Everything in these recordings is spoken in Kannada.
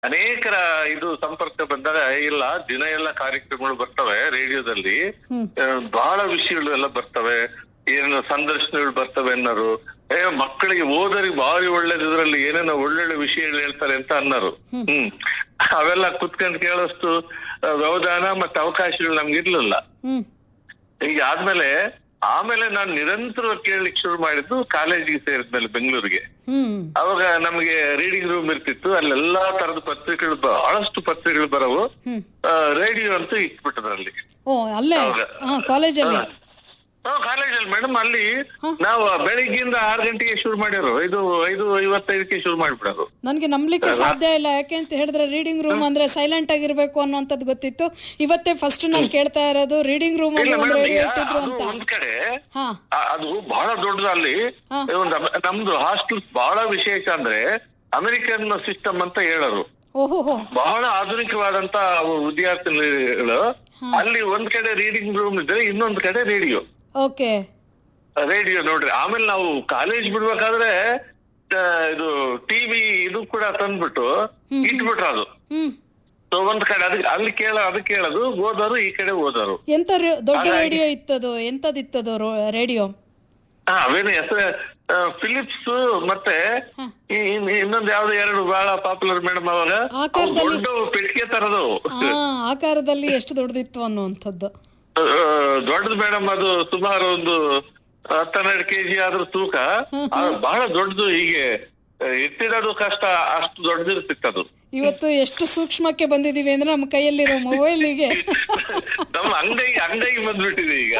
ಅನೇಕರ ಇದು ಸಂಪರ್ಕ ಬಂದಾಗ ಇಲ್ಲ ದಿನ ಎಲ್ಲ ಕಾರ್ಯಕ್ರಮಗಳು ಬರ್ತವೆ ರೇಡಿಯೋದಲ್ಲಿ ಹ್ಮ್. ಆ, ಬಹಳ ವಿಷಯಗಳು ಎಲ್ಲ ಬರ್ತವೆ ಏನು ಸಂದರ್ಶನಗಳು ಬರ್ತವೆ ಅನ್ನೋರು ಏ ಮಕ್ಕಳಿಗೆ ಓದರಿಗೆ ಭಾರಿ ಒಳ್ಳೇದು ಇದ್ರಲ್ಲಿ ಏನೇನೋ ಒಳ್ಳೊಳ್ಳೆ ವಿಷಯಗಳು ಹೇಳ್ತಾರೆ ಅಂತ ಅನ್ನೋರು ಹ್ಮ್ ಅವೆಲ್ಲ ಕುತ್ಕೊಂಡ್ ಕೇಳೋಷ್ಟು ಆ, ವ್ಯವಧಾನ ಮತ್ತೆ ಅವಕಾಶಗಳು ನಮ್ಗೆ ಇರ್ಲಿಲ್ಲ ಹ್ಮ್ ಈಗ ಆದ್ಮೇಲೆ ಆಮೇಲೆ ನಾನು ನಿರಂತರವಾಗಿ ಕೇಳಲಿಕ್ಕೆ ಶುರು ಮಾಡಿದ್ದು ಕಾಲೇಜಿಗೆ ಸೇರಿದ್ಮೇಲೆ ಬೆಂಗಳೂರಿಗೆ ಹ್ಮ್ ಅವಾಗ ನಮಗೆ ರೀಡಿಂಗ್ ರೂಮ್ ಇರ್ತಿತ್ತು ಅಲ್ಲೆಲ್ಲಾ ತರದ ಪತ್ರಿಕೆಗಳು ಬಹಳಷ್ಟು ಪತ್ರಿಕೆಗಳು ಬರವು ಹ್ಮ್ ರೇಡಿಯೋ ಅಂತೂ ಇಟ್ಬಿಟ್ಟದ್ರಲ್ಲಿ ಓ ಅಲ್ಲೇ ಹೌದಾ? ಹಾ ಕಾಲೇಜಲ್ಲಿ ಕಾಲೇಜಲ್ಲಿ ಮೇಡಮ್ ಅಲ್ಲಿ ನಾವು ಬೆಳಿಗ್ಗೆಯಿಂದ ಆರು ಗಂಟೆಗೆ ಶುರು ಮಾಡಿರೋ ಐದು ಐದು ಐವತ್ತೈದಕ್ಕೆ ಶುರು ಮಾಡ್ಬಿಡೋದು ನನ್ಗೆ ನಂಬಲಿಕ್ಕೆ ಸಾಧ್ಯ ಇಲ್ಲ ಯಾಕೆ ಅಂತ ಹೇಳಿದ್ರೆ ರೀಡಿಂಗ್ ರೂಮ್ ಅಂದ್ರೆ ಸೈಲೆಂಟ್ ಆಗಿರ್ಬೇಕು ಅನ್ನುವಂಥದ್ದು ಗೊತ್ತಿತ್ತು ಇವತ್ತೇ ಫಸ್ಟ್ ನಾನು ಕೇಳ್ತಾ ಇರೋದು ರೀಡಿಂಗ್ ರೂಮ್ ಇಲ್ಲ ಅಲ್ಲಿ ಒಂದು ಮೇಡಮ್ ರೇಡಿಯೋ ಇಟ್ಟಿದ್ರು ಅದು ಅಂತ ಒಂದ್ ಕಡೆ ಹಾ ಆ- ಅದು ಬಹಳ ದೊಡ್ಡದು ಅಲ್ಲಿ ಹಾ. ಒಂದು ಅಮ- ನಮ್ದು ಹಾಸ್ಟೆಲ್ ಬಹಳ ವಿಶೇಷ ಅಂದ್ರೆ ಅಮೆರಿಕನ್ ಸಿಸ್ಟಮ್ ಅಂತ ಹೇಳೋರು ಓಹೋ ಬಹಳ ಆಧುನಿಕವಾದಂತ ಅವು ವಿದ್ಯಾರ್ಥಿಗಳು ಅಲ್ಲಿ ಒಂದ್ ಕಡೆ ರೀಡಿಂಗ್ ರೂಮ್ ಇದ್ರೆ ಇನ್ನೊಂದ್ ಕಡೆ ರೇಡಿಯೋ ಓಕೆ ರೇಡಿಯೋ ನೋಡ್ರಿ ಆಮೇಲೆ ನಾವು ಕಾಲೇಜ್ ಬಿಡ್ಬೇಕಾದ್ರೆ ಆ, ಇದು ಟಿವಿ ಇದು ಕೂಡ ತಂದ್ಬಿಟ್ಟು ಇಟ್ಬಿಟ್ರ ಅದು ಹ್ಮ್ So ಒಂದ್ ಕಡೆ ಅದಕ್ಕೆ ಅಲ್ಲಿ ಕೇಳ ಅದಕ್ಕೆ ಕೇಳೋದು ಓದೋರು ಈ ಕಡೆ ಓದೋರು ಎಂತ ರೇ- ದೊಡ್ಡ ಹಾಗಾಗಿ- ರೇಡಿಯೋ ಇತ್ತದು ಎಂತದಿತ್ತದು ರೇಡಿಯೋ ಹಾ ಅವೇನು ಹೆಸರು ಫಿಲಿಪ್ಸ್ ಮತ್ತೆ ಈ- ಇನ್- ಇನ್ನೊಂದ್ ಯಾವ್ದು ಎರಡು ಬಹಳ ಪಾಪ್ಯುಲರ್ ಮೇಡಮ್ ಅವಾಗ ಅವು ಆಕಾರದಲ್ಲಿ- ದೊಡ್ಡ ಪೆಟ್ಟಿಗೆ ತರದು ಆ ಆಕಾರದಲ್ಲಿ ಎಷ್ಟು ದೊಡ್ಡದಿತ್ತು ಅನ್ನುವಂಥದ್ದು ದೊಡ್ಡದು ಮೇಡಮ್ ಅದು ಸುಮಾರು ಒಂದು ಹತ್ತೆರಡು ಕೆಜಿ ಆದ್ರೂ ತೂಕ ಆ, ಬಹಳ ದೊಡ್ಡದು ಹೀಗೆ ಆ, ಎತ್ತಿಡೋದು ಕಷ್ಟ ಅಷ್ಟು ದೊಡ್ಡದಿರ್ತಿತ್ತು ಅದು ಇವತ್ತು ಎಷ್ಟು ಸೂಕ್ಷ್ಮಕ್ಕೆ ಬಂದಿದೀವಿ ಅಂದ್ರೆ ನಮ್ಮ ಕೈಯಲ್ಲಿರೋ ಮೊಬೈಲಿಗೆ ನಮ್ಮ ಅಂಗೈಗೆ ಅಂಗೈಗೆ ಬಂದ್ಬಿಟ್ಟಿದೆ ಈಗ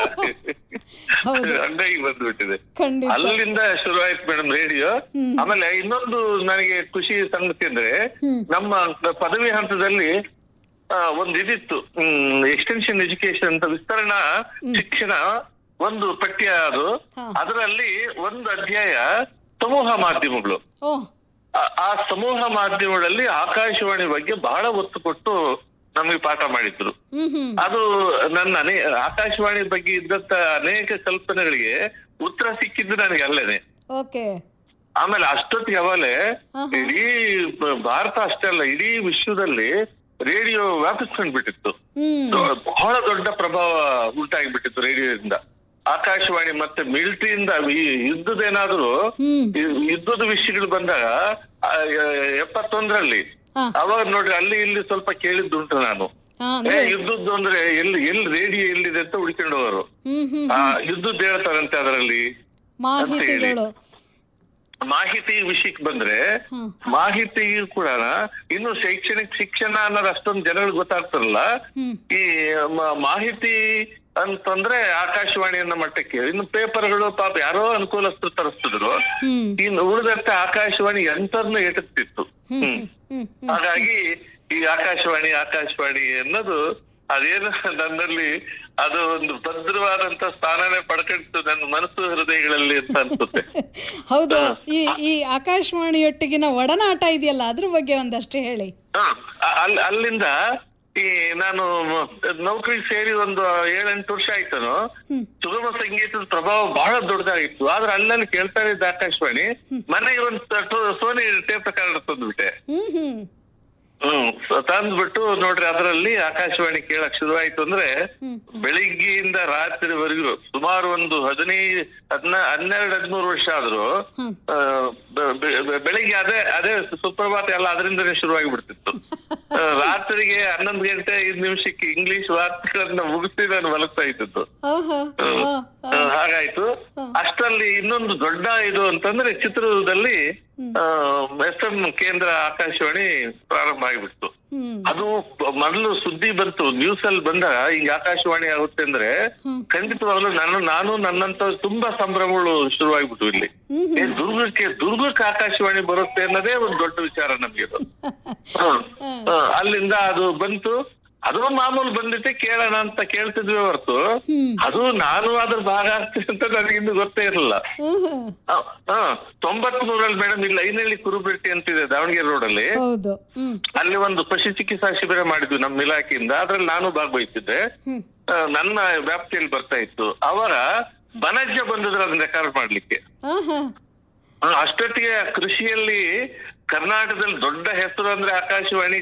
ಹೌದು ಅಂಗೈಗೆ ಬಂದ್ಬಿಟ್ಟಿದೆ ಖಂಡಿತ ಅಲ್ಲಿಂದ ಶುರು ಆಯ್ತು ಮೇಡಮ್ ರೇಡಿಯೋ ಆಮೇಲೆ ಇನ್ನೊಂದು ನನಗೆ ಖುಷಿ ಸಂಗತಿ ಅಂದ್ರೆ ನಮ್ಮ ಪದವಿ ಹಂತದಲ್ಲಿ ಆ, ಒಂದು ಇದಿತ್ತು ಎಕ್ಸ್ಟೆನ್ಷನ್ ಎಜುಕೇಶನ್ ಅಂತ ವಿಸ್ತರಣಾ ಶಿಕ್ಷಣ ಒಂದು ಪಠ್ಯ ಅದು ಹಾ. ಅದರಲ್ಲಿ ಒಂದು ಅಧ್ಯಾಯ ಸಮೂಹ ಮಾಧ್ಯಮಗಳು ಓ ಆ- ಆ ಸಮೂಹ ಮಾಧ್ಯಮಗಳಲ್ಲಿ ಆಕಾಶವಾಣಿ ಬಗ್ಗೆ ಬಹಳ ಒತ್ತು ಕೊಟ್ಟು ನಮಗೆ ಪಾಠ ಮಾಡಿದ್ರು ಹ್ಮ್ ಹ್ಮ್ ಅದು ನನ್ನ ಅನೇ ಆಕಾಶವಾಣಿ ಬಗ್ಗೆ ಇದ್ದಂತ ಅನೇಕ ಕಲ್ಪನೆಗಳಿಗೆ ಉತ್ತರ ಸಿಕ್ಕಿದ್ದು ನನಗೆ ಅಲ್ಲೇನೆ ಓಕೆ ಆಮೇಲೆ ಅಷ್ಟೊತ್ತಿಗೆ ಅವಾಗಲೇ ಇಡೀ ಬ- ಭಾರತ ಅಷ್ಟೇ ಅಲ್ಲ ಇಡೀ ವಿಶ್ವದಲ್ಲಿ ರೇಡಿಯೋ ವ್ಯಾಪಿಸ್ಕೊಂಡ್ ಬಿಟ್ಟಿತ್ತು ಹ್ಮ್ ದೊ- ಬಹಳ ದೊಡ್ಡ ಪ್ರಭಾವ ಉಂಟಾಗಿಬಿಟ್ಟಿತ್ತು ರೇಡಿಯೋದಿಂದ ಆಕಾಶವಾಣಿ ಮತ್ತೆ ಮಿಲಿಟರಿಯಿಂದ ಈ ಯುದ್ಧದೇನಾದ್ರೂ ಹ್ಮ್ ಈ ಯುದ್ಧದ ವಿಷಯಗಳು ಬಂದಾಗ ಆ, ಎ- ಎಪ್ಪತ್ತೊಂದರಲ್ಲಿ ಹಾ. ಅವಾಗ ನೋಡ್ರಿ ಅಲ್ಲಿ ಇಲ್ಲಿ ಸ್ವಲ್ಪ ಕೇಳಿದ್ದುಂಟು ನಾನು ಹಾ ಏ ಅಂದ್ರೆ ಯುದ್ಧದ್ದು ಅಂದ್ರೆ ಎಲ್ಲಿ ಎಲ್ಲಿ ರೇಡಿಯೋ ಎಲ್ಲಿದೆ ಅಂತ ಹುಡ್ಕೊಂಡು ಹೋಗೋರು ಹ್ಮ್ ಹ್ಮ್ ಆ ಯುದ್ಧದ್ದು ಹೇಳ್ತಾರಂತೆ ಅದರಲ್ಲಿ ಮಾಹಿತಿಗಳು ಮಾಹಿತಿ ವಿಷಯಕ್ಕೆ ಬಂದ್ರೆ ಹ್ಮ್. ಮಾಹಿತಿಗೂ ಕೂಡ ಇನ್ನು ಶೈಕ್ಷಣಿಕ ಶಿಕ್ಷಣ ಅನ್ನೋದು ಅಷ್ಟೊಂದು ಜನಗಳಿಗೆ ಗೊತ್ತಾಗ್ತಾರಲ್ಲ ಹ್ಮ್ ಈ ಮ- ಮಾಹಿತಿ ಅಂತಂದ್ರೆ ಆಕಾಶವಾಣಿಯನ್ನ ಮಟ್ಟಕ್ಕೆ ಇನ್ನು ಪೇಪರ್ಗಳು ಪಾಪ ಯಾರೋ ಅನುಕೂಲಸ್ಥರು ತರಿಸ್ತಿದ್ರು ಹ್ಮ್ ಇನ್ನು ಉಳಿದಂತೆ ಆಕಾಶವಾಣಿ ಎಂತರ್ನ ಎಟುತ್ತಿತ್ತು ಹ್ಮ್ ಹ್ಮ್ ಹಾಗಾಗಿ ಈ ಆಕಾಶವಾಣಿ ಆಕಾಶವಾಣಿ ಅನ್ನೋದು ಅದೇನು ನನ್ನಲ್ಲಿ ಅದು ಒಂದು ಭದ್ರವಾದಂತ ಸ್ಥಾನನೇ ಪಡ್ಕೊಂಡಿತ್ತು ನನ್ನ ಮನಸ್ಸು ಹೃದಯಗಳಲ್ಲಿ ಅಂತ ಅನ್ಸುತ್ತೆ ಹೌದು ಈ ಈ ಆಕಾಶವಾಣಿಯೊಟ್ಟಿಗಿನ ಒಡನಾಟ ಇದೆಯಲ್ಲ ಅದ್ರ ಬಗ್ಗೆ ಒಂದಷ್ಟು ಹೇಳಿ ಹ, ಅ- ಅಲ್- ಅಲ್ಲಿಂದ ಈ ನಾನು ನೌಕರಿಗೆ ಸೇರಿ ಒಂದು ಏಳೆಂಟು ವರ್ಷ ಆಯ್ತನು ಸುಗಮ ಸಂಗೀತದ ಪ್ರಭಾವ ಬಹಳ ದೊಡ್ಡದಾಗಿತ್ತು ಆದ್ರೆ ಅಲ್ಲಲ್ಲಿ ಕೇಳ್ತಾ ಇದ್ದ ಆಕಾಶವಾಣಿ ಮನೆಗೆ ಒಂದು ಸೋನಿ ಟೇಪ್ ರೆಕಾರ್ಡರ್ ತಂದ್ಬಿಟ್ಟೆ ಹ್ಮ್ ಹ್ಮ್ ಹ್ಮ್ ಸ- ತಂದ್ಬಿಟ್ಟು ನೋಡ್ರಿ ಅದರಲ್ಲಿ ಆಕಾಶವಾಣಿ ಕೇಳಕ್ ಶುರುವಾಯ್ತು ಅಂದ್ರೆ ಬೆಳಿಗ್ಗೆಯಿಂದ ರಾತ್ರಿವರೆಗೂ ಸುಮಾರು ಒಂದು ಹದಿನೈದು ಹದಿನ ಹನ್ನೆರಡು ಹದಿಮೂರು ವರ್ಷ ಆದ್ರೂ ಹ್ಮ್. ಆ, ಬೆ- ಬೆ- ಬೆ- ಬೆಳಿಗ್ಗೆ ಅದೇ ಅದೇ ಸುಪ್ರಭಾತ ಎಲ್ಲ ಅದರಿಂದನೇ ಶುರುವಾಗಿ ಬಿಡ್ತಿತ್ತು ಆ, ರಾತ್ರಿಗೆ ಹನ್ನೊಂದು ಗಂಟೆ ಐದು ನಿಮಿಷಕ್ಕೆ ಇಂಗ್ಲಿಷ್ ವಾರ್ತೆಗಳನ್ನ ಮುಗಿಸಿ ನಾನು ಮಲಗ್ತಾ ಇದ್ದದ್ದು ಆಹಾ ಆ, ಆ, ಹಾಗಾಯ್ತು ಅಷ್ಟರಲ್ಲಿ ಇನ್ನೊಂದು ದೊಡ್ಡ ಇದು ಅಂತಂದ್ರೆ ಚಿತ್ರದುರ್ಗದಲ್ಲಿ ಎಫ್ ಎಂ ಕೇಂದ್ರ ಆಕಾಶವಾಣಿ ಪ್ರಾರಂಭ ಆಗಿಬಿಡ್ತು ಹ್ಮ್ ಅದು ಬ- ಮೊದಲು ಸುದ್ದಿ ಬಂತು ನ್ಯೂಸ್ ಅಲ್ಲಿ ಬಂದಾಗ ಹಿಂಗ ಆಕಾಶವಾಣಿ ಆಗುತ್ತೆ ಅಂದ್ರೆ ಖಂಡಿತವಾಗ್ಲೂ ನಾನು ನಾನು ನನ್ನಂತ ತುಂಬಾ ಸಂಭ್ರಮಗಳು ಶುರುವಾಗ್ಬಿಟ್ಟು ಇಲ್ಲಿ ಏ, ದುರ್ಗಕ್ಕೆ ದುರ್ಗಕ್ಕೆ ಆಕಾಶವಾಣಿ ಬರುತ್ತೆ ಅನ್ನೋದೇ ಒಂದು ದೊಡ್ಡ ವಿಚಾರ ನಮ್ಗೆ ಅದು ಹ್ಮ್. ಹ, ಅಲ್ಲಿಂದ ಅದು ಬಂತು ಅದು ಮಾಮೂಲು ಬಂದಿತ್ತೆ ಕೇಳೋಣ ಅಂತ ಕೇಳ್ತಿದ್ವಿ ಹೊರತು ಅದು ನಾನು ಅದ್ರ ಭಾಗ ಆಗ್ತೀನಿ ಅಂತ ನನಗಿನ್ನು ಗೊತ್ತೇ ಇರಲಿಲ್ಲ ಹ್ಮ್ ಹ ತೊಂಬತ್ ಮೂರಲ್ಲಿ ಮೇಡಮ್ ಇಲ್ಲಿ ಐನಹಳ್ಳಿ ಕುರುಬೆಟ್ಟಿ ಅಂತಿದೆ ದಾವಣಗೆರೆ ರೋಡ್ ಅಲ್ಲಿ ಹೌದು ಹ್ಮ್ ಅಲ್ಲಿ ಒಂದು ಪಶು ಚಿಕಿತ್ಸಾ ಶಿಬಿರ ಮಾಡಿದ್ವಿ ನಮ್ಮ ಇಲಾಖೆಯಿಂದ ಅದ್ರಲ್ಲಿ ನಾನು ಭಾಗವಹಿಸಿದ್ದೆ ಹ್ಮ್ ಆ, ನನ್ನ ವ್ಯಾಪ್ತಿಯಲ್ಲಿ ಬರ್ತಾ ಇತ್ತು ಅವರ ಬನಜ್ಜ ಬಂದಿದ್ರು ಅದನ್ನ ರೆಕಾರ್ಡ್ ಮಾಡ್ಲಿಕ್ಕೆ ಆಹಾ ಆ, ಅಷ್ಟೊತ್ತಿಗೆ ಕೃಷಿಯಲ್ಲಿ ಕರ್ನಾಟಕದಲ್ಲಿ ದೊಡ್ಡ ಹೆಸರು ಅಂದ್ರೆ ಆಕಾಶವಾಣಿ